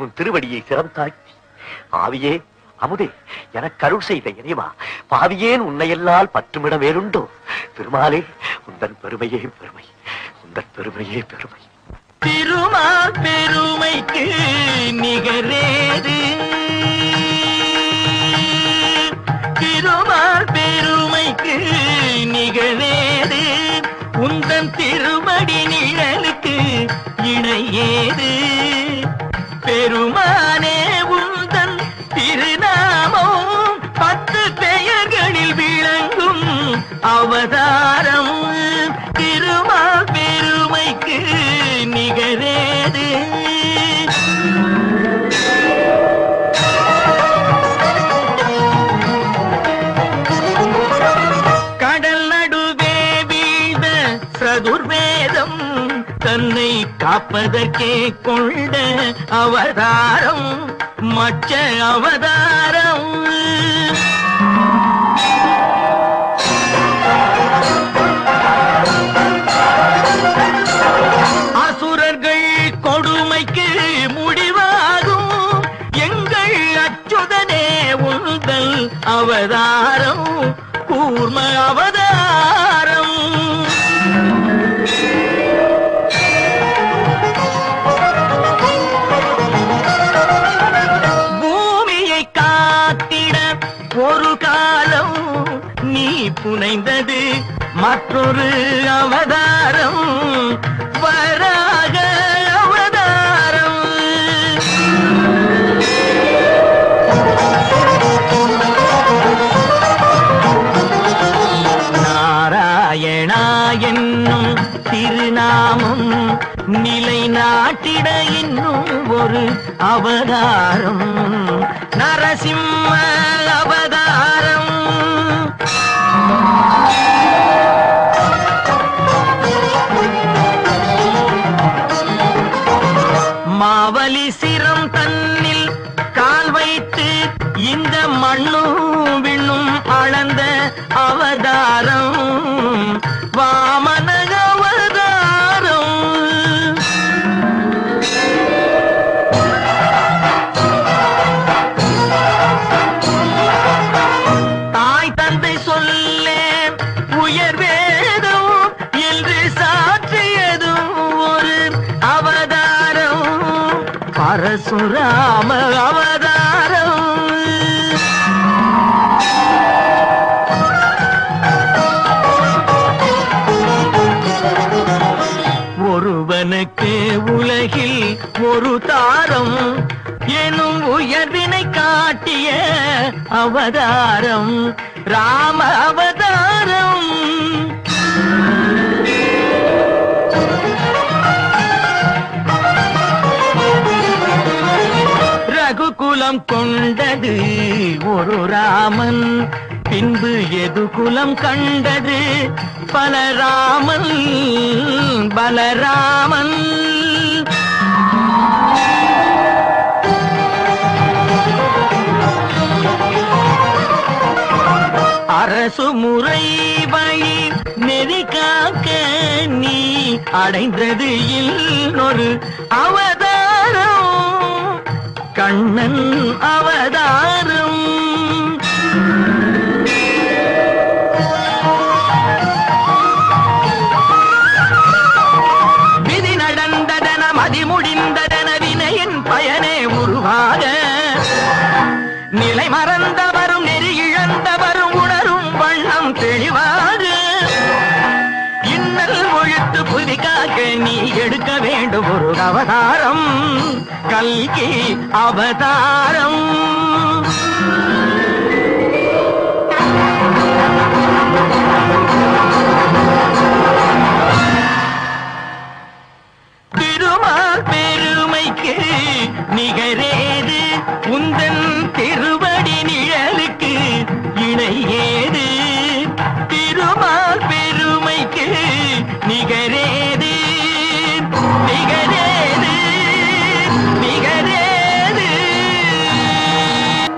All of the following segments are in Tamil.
உன் திருவடியை சிறந்தாக்கி ஆவியே அமுதே எனக்கு அருள் செய்த இறைவா பாவியேன் உன்னையெல்லால் பற்றுமிட வேறுண்டோ பெருமாளே உந்தன் பெருமையே பெருமை உந்தன் பெருமையே பெருமை திருமால் பெருமைக்கு நிகரேது திருமால் பெருமைக்கு நிகழேது உந்தன் திருமடி நிழலுக்கு இணையேது பெருமானே உந்தன் திருநாமம் பத்து பெயர்களில் விளங்கும் அவதாரம் திருமால் பெருமைக்கு நிகரேது கடல் நடுவே வீழ்ந்த சதுர்வேதம் தன்னை காப்பதற்கே கொண்ட அவதாரம் மற்ற அவதாரம் அசுரர்கள் கொடுமைக்கு முடிவாகும் எங்கள் அச்சுதனே உந்தல் அவதாரம் கூர்ம அவதாரம் பூமியை காத்திட ஒரு காலம் நீ புனைந்தது மற்றொரு அவதாரம் வராக அவதாரம் நாராயணா என்னும் திருநாமம் நிலைநாட்டிட இன்னும் ஒரு அவதாரம் நரசிம்ம அவதாரம் மாவலி சிரம் தன்னில் கால் வைத்து இந்த மண்ணும் விண்ணும் அளந்த அவதாரம் வாமன அவதாரம் தாய் தந்தை சொல்லே உயர் வேதம் என்று சாற்றியதும் ஒரு அவதாரம் பரசுராம அவதாரம் ஒருவனுக்கு உலகில் ஒரு தாரம் எனும் உயர்வினை காட்டிய அவதாரம் ராம அவதாரம் ரகுகுலம் கொண்டது ஒரு ராமன் பின்பு எது குலம் கண்டது பலராமன் பலராமன் அரசு முறை வழி நெறி காக்க நீ அடைந்தது இன்னொரு அவதாரம் கண்ணன் அவதாரம் விதி நடந்ததன மதி முடிந்ததன வினையின் பயனே உருவாக நிலை மறந்தவரும் நெறி இழந்தவரும் உணரும் வண்ணம் தெளிவாக இன்னல் ஒழித்து புதிக்காக நீ எடுக்க வேண்டும் ஒரு அவதாரம் கல்கி அவதாரம் திருமால் பெருமைக்கு நிகரேது உந்தன் திருவடி நிழலுக்கு இணையேது திருமால் பெருமைக்கு நிகரேது நிகரேது நிகரேது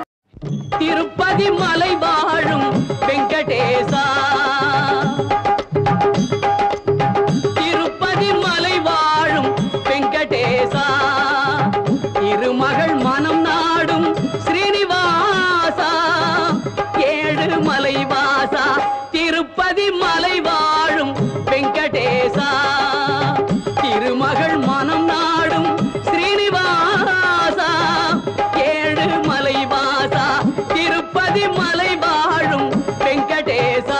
வாசா திருப்பதி மலை வாழும் வெங்கடேசா திருமகள் மனம் நாடும் ஸ்ரீனிவாசா ஏழு மலை வாசா திருப்பதி மலை வாழும் வெங்கடேசா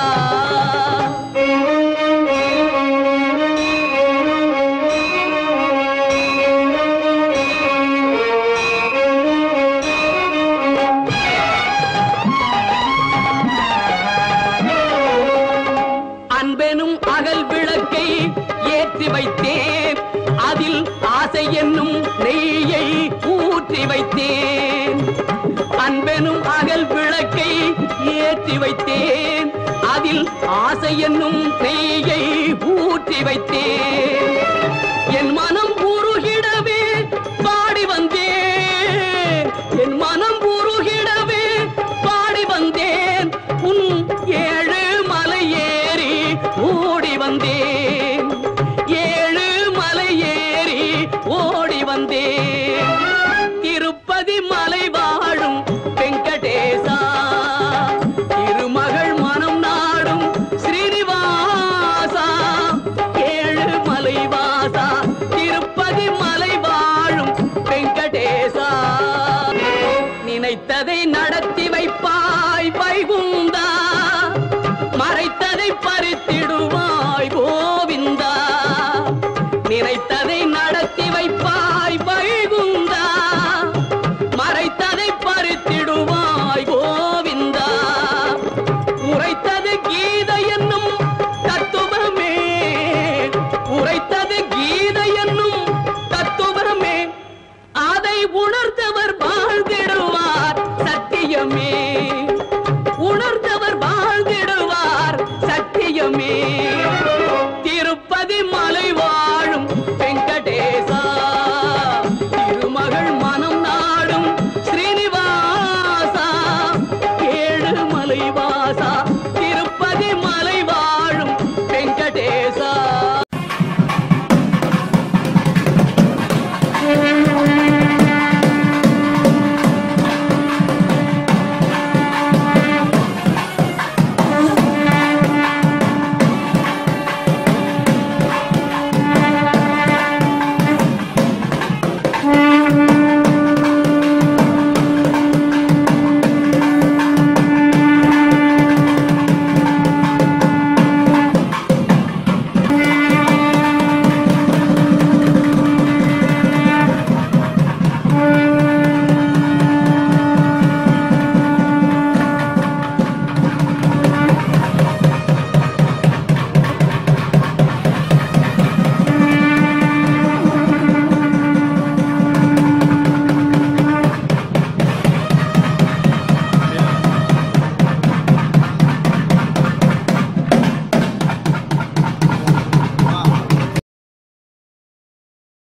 அன்பெனும் அகல் விளக்கை ஏற்றி வைத்தேன் அதில் ஆசை என்னும் நெய்யை ஊற்றி வைத்தேன் அன்பெனும் அகல் விளக்கை ஏற்றி வைத்தேன் அதில் ஆசை என்னும் நெய்யை ஊற்றி வைத்தேன்